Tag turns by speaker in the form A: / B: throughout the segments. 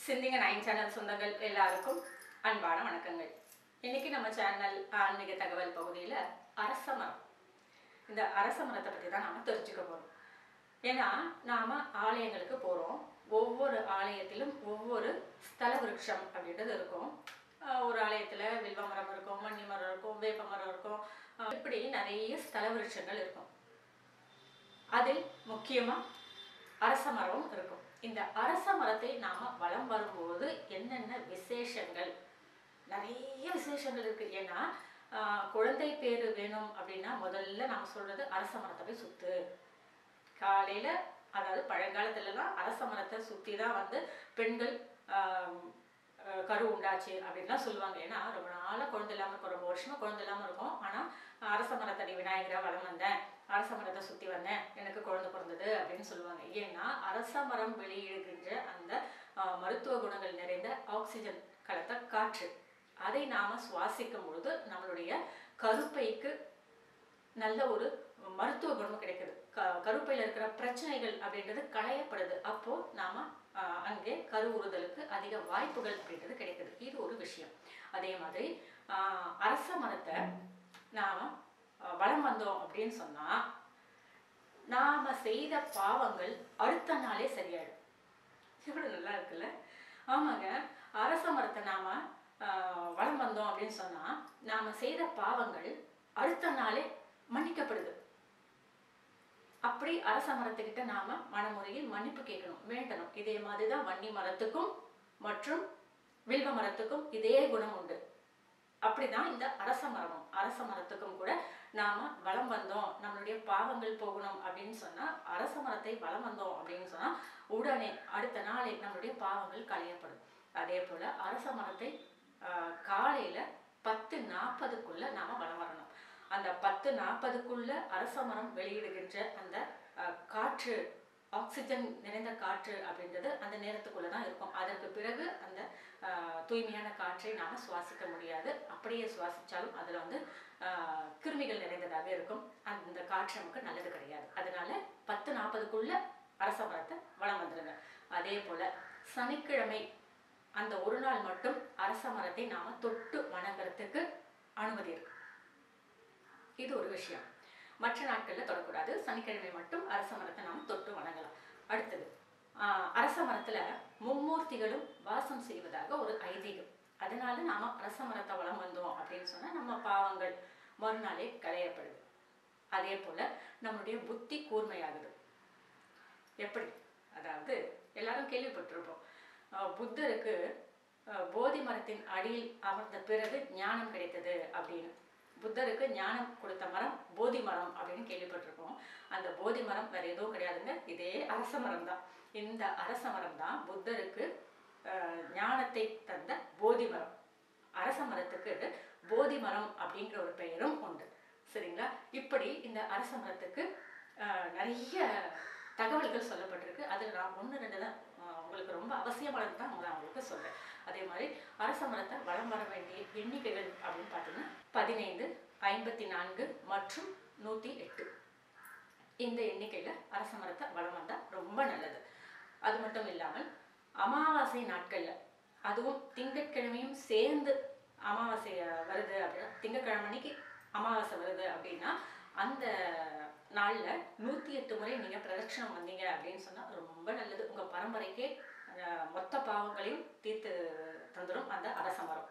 A: சிந்திங்க nine channel சொந்தங்கள் எல்லாருக்கும் அன்பான வணக்கங்கள் இன்னைக்கு நம்ம சேனல் ஆன்மீக தகவல் பகுதியில் அரச மரம் இந்த அரச மரத்தை பற்றி தான் நாம தெரிஞ்சுக்க போகிறோம் ஏன்னா நாம ஆலயங்களுக்கு போகிறோம் ஒவ்வொரு ஆலயத்திலும் ஒவ்வொரு ஸ்தல விருட்சம் அப்படின்றது இருக்கும் ஆஹ் ஒரு ஆலயத்தில் வில்வ மரம் இருக்கும் மன்னி மரம் இருக்கும் வேப்ப மரம் இருக்கும் ஆஹ் இப்படி நிறைய ஸ்தல விருட்சங்கள் இருக்கும் அதில் முக்கியமா அரச மரமும் இருக்கும் இந்த அரச மரத்தை நாம வலம் வரும்போது என்னென்ன விசேஷங்கள் நிறைய விசேஷங்கள் இருக்கு ஏன்னா ஆஹ், குழந்தை பேரு வேணும் அப்படின்னா முதல்ல நாம சொல்றது அரச மரத்தை போய் சுத்து காலையில அதாவது பழங்காலத்துலலாம் அரச மரத்தை சுத்தி தான் வந்து பெண்கள் ஆஹ், அஹ், கரு உண்டாச்சு அப்படின்லாம் சொல்லுவாங்க ஏன்னா ரொம்ப நாளாக குழந்தை இல்லாமல் இருக்கும் ரொம்ப வருஷமா குழந்தை இல்லாமல் இருக்கும் ஆனால் அரச மரத்தடி விநாயகரா வளம் வந்தேன் அரச மரத்தை சுற்றி வந்தேன் எனக்கு குழந்தை பிறந்தது அப்படின்னு சொல்லுவாங்க ஏன்னா அரச மரம் வெளியிடுகின்ற அந்த ஆஹ், மருத்துவ குணங்கள் நிறைந்த ஆக்சிஜன் கலந்த காற்று அதை நாம சுவாசிக்கும் பொழுது நம்மளுடைய கருப்பைக்கு நல்ல ஒரு மருத்துவ குணம் கிடைக்குது க கருப்பையில் இருக்கிற பிரச்சனைகள் அப்படின்றது களையப்படுது அப்போ நாம ஆஹ், அங்கே கருவுறுதலுக்கு அதிக வாய்ப்புகள் அப்படின்றது கிடைக்குது இது ஒரு விஷயம் அதே மாதிரி ஆஹ், அரச மரத்தை நாம ஆஹ், வலம் வந்தோம் அப்படின்னு சொன்னா நாம செய்த பாவங்கள் அடுத்த நாளே சரியாயிடும் இவ்வளவு நல்லா இருக்குல்ல ஆமாங்க அரச மரத்தை நாம ஆஹ், வலம் வந்தோம் அப்படின்னு சொன்னா நாம செய்த பாவங்கள் அடுத்த நாளே மன்னிக்கப்படுது அப்படி அரச மரத்துக்கிட்ட நாம மனமுறையில் மன்னிப்பு கேட்கணும் வேண்டணும் இதே மாதிரி தான் வன்னி மரத்துக்கும் மற்றும் வில்வ மரத்துக்கும் இதே குணம் உண்டு அப்படிதான் இந்த அரச மரமும் அரச மரத்துக்கும் கூட நாம வலம் வந்தோம் நம்மளுடைய பாவங்கள் போகணும் அப்படின்னு சொன்னா அரச மரத்தை வலம் வந்தோம் அப்படின்னு சொன்னா உடனே அடுத்த நாளே நம்மளுடைய பாவங்கள் களையப்படும் அதே போல அரச மரத்தை ஆஹ், காலையில பத்து நாற்பதுக்குள்ள நாம வலம் வரணும் அந்த பத்து நாற்பதுக்குள்ள அரச மரம் வெளியிடுகின்ற அந்த ஆஹ், காற்று ஆக்சிஜன் நிறைந்த காற்று அப்படின்றது அந்த நேரத்துக்குள்ள தான் இருக்கும் அதற்கு பிறகு அந்த ஆஹ், தூய்மையான காற்றை நாம சுவாசிக்க முடியாது அப்படியே சுவாசிச்சாலும் அதுல வந்து ஆஹ், கிருமிகள் நிறைந்ததாக இருக்கும் அந்த காற்று நமக்கு நல்லது கிடையாது அதனால பத்து நாற்பதுக்குள்ள அரச மரத்தை வளம் வந்துருங்க அதே போல சனிக்கிழமை அந்த ஒரு நாள் மட்டும் அரச மரத்தை நாம தொட்டு வணங்குறதுக்கு அனுமதி இருக்கு இது ஒரு விஷயம் மற்ற நாட்கள்ல தொடக்கூடாது சனிக்கிழமை மட்டும் அரச மரத்தை நாம் தொட்டு வணங்கலாம் அடுத்தது ஆஹ், அரச மரத்துல மும்மூர்த்திகளும் வாசம் செய்வதாக ஒரு ஐதீகம் அதனால நாம அரச மரத்தை வளம் வந்தோம் அப்படின்னு சொன்னா நம்ம பாவங்கள் மறுநாளே களையப்படுது அதே போல நம்மளுடைய புத்தி கூர்மையாகுது எப்படி அதாவது எல்லாரும் கேள்விப்பட்டிருப்போம் அஹ் புத்தருக்கு அஹ் போதி மரத்தின் அடியில் அமர்ந்த பிறகு ஞானம் கிடைத்தது அப்படின்னு புத்தருக்கு ஞானம் கொடுத்த மரம் போதி மரம் அப்படின்னு கேள்விப்பட்டிருப்போம் அந்த போதி மரம் வேற எதுவும் கிடையாதுங்க இதே அரச மரம் தான் இந்த அரச மரம் தான் புத்தருக்கு அஹ், ஞானத்தை தந்த போதி மரம் அரச மரத்துக்கு போதி மரம் அப்படிங்கிற ஒரு பெயரும் உண்டு சரிங்களா இப்படி இந்த அரச மரத்துக்கு அஹ், நிறைய தகவல்கள் சொல்லப்பட்டிருக்கு அதில் நான் ஒன்று ரெண்டு தான் அஹ், உங்களுக்கு ரொம்ப அவசியமானது தான் நான் உங்களுக்கு சொல்றேன் அதே மாதிரி அரச மரத்தை வலம் வர வேண்டிய எண்ணிக்கைகள் அப்படின்னு பார்த்தீங்கன்னா பதினைந்து ஐம்பத்தி நான்கு மற்றும் நூற்றி எட்டு இந்த எண்ணிக்கையில அரச மரத்தை வலம் வந்தா ரொம்ப நல்லது அது மட்டும் இல்லாமல் அமாவாசை நாட்கள்ல அதுவும் திங்கட்கிழமையும் சேர்ந்து அமாவாசை அஹ், வருது அப்படின்னா திங்கட்கிழமை அன்னைக்கு அமாவாசை வருது அப்படின்னா அந்த நாள்ல நூத்தி எட்டு முறை நீங்க பிரதட்சணம் வந்தீங்க அப்படின்னு சொன்னா ரொம்ப நல்லது உங்க பரம்பரைக்கே அஹ், மொத்த பாவங்களையும் தீர்த்து தந்துடும் அந்த அரச மரம்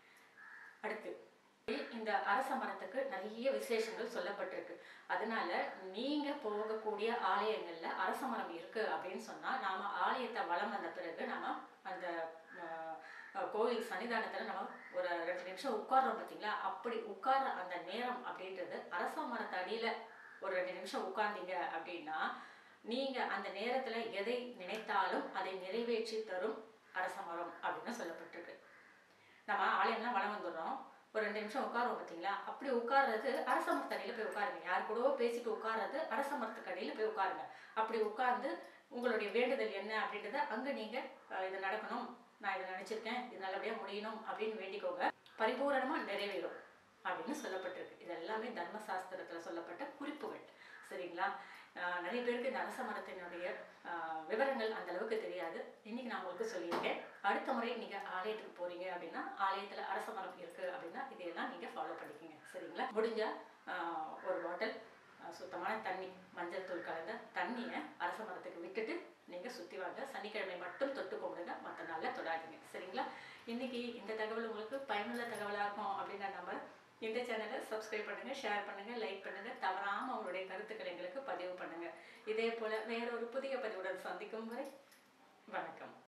A: அடுத்து இந்த அரச மரத்துக்கு நிறைய விசேஷங்கள் சொல்லப்பட்டிருக்கு அதனால நீங்க போகக்கூடிய ஆலயங்கள்ல அரச மரம் இருக்கு அப்படின்னு சொன்னா நாம ஆலயத்தை வலம் வந்த பிறகு நாம அந்த அஹ், அஹ், கோயில் சன்னிதானத்துல நம்ம ஒரு ரெண்டு நிமிஷம் உட்கார்றோம் பார்த்தீங்களா அப்படி உட்கார்ற அந்த நேரம் அப்படின்றது அரச மரத்து அடியில ஒரு ரெண்டு நிமிஷம் உட்கார்ந்தீங்க அப்படின்னா நீங்க அந்த நேரத்துல எதை நினைத்தாலும் அதை நிறைவேற்றி தரும் அரச மரம் அப்படின்னு சொல்லப்பட்டிருக்கு நம்ம ஆலயம்லாம் வளம் வந்துடுறோம் ஒரு ரெண்டு நிமிஷம் உட்காருவோம் பார்த்தீங்களா அப்படி உட்கார்றது அரச மரத்தடியில் போய் உட்காருங்க யார் கூடவோ பேசிட்டு உட்கார்றது அரச மரத்துக்கு அடியில் போய் உட்காருங்க அப்படி உட்கார்ந்து உங்களுடைய வேண்டுதல் என்ன அப்படின்றத அங்கே நீங்கள் இது நடக்கணும் நான் இதை நினச்சிருக்கேன் இது நல்லபடியாக முடியணும் அப்படின்னு வேண்டிக்கோங்க பரிபூரணமாக நிறைவேறும் அப்படின்னு சொல்லப்பட்டிருக்கு இது எல்லாமே தர்மசாஸ்திரத்தில் சொல்லப்பட்ட குறிப்புகள் சரிங்களா ஆஹ் நிறைய பேருக்கு இந்த அரச மரத்தினுடைய ஆஹ் விவரங்கள் அந்த அளவுக்கு தெரியாது இன்னைக்கு நான் உங்களுக்கு சொல்லியிருக்கேன் அடுத்த முறை நீங்க ஆலயத்துக்கு போறீங்க அப்படின்னா ஆலயத்துல அரச மரம் இருக்கு அப்படின்னா இதையெல்லாம் நீங்க ஃபாலோ பண்ணிக்கங்க சரிங்களா முடிஞ்சா ஆஹ் ஒரு பாட்டில் ஆஹ் சுத்தமான தண்ணி மஞ்சள் தூள் கலந்த தண்ணியை அரச மரத்துக்கு விட்டுட்டு நீங்க சுத்தி வாங்க சனிக்கிழமை மட்டும் தொட்டு கும்பிடுங்க மற்ற நாள்ல தொடாதீங்க சரிங்களா இன்னைக்கு இந்த தகவல் உங்களுக்கு பயனுள்ள தகவலா இருக்கும் அப்படின்னு நான் நம்புறேன் இந்த சேனலை சப்ஸ்கிரைப் பண்ணுங்க ஷேர் பண்ணுங்க லைக் பண்ணுங்க தவறாம உங்களுடைய கருத்துக்களை எங்களுக்கு பதிவு பண்ணுங்க இதே போல வேற ஒரு புதிய பதிவுடன் சந்திக்கும் வரை வணக்கம்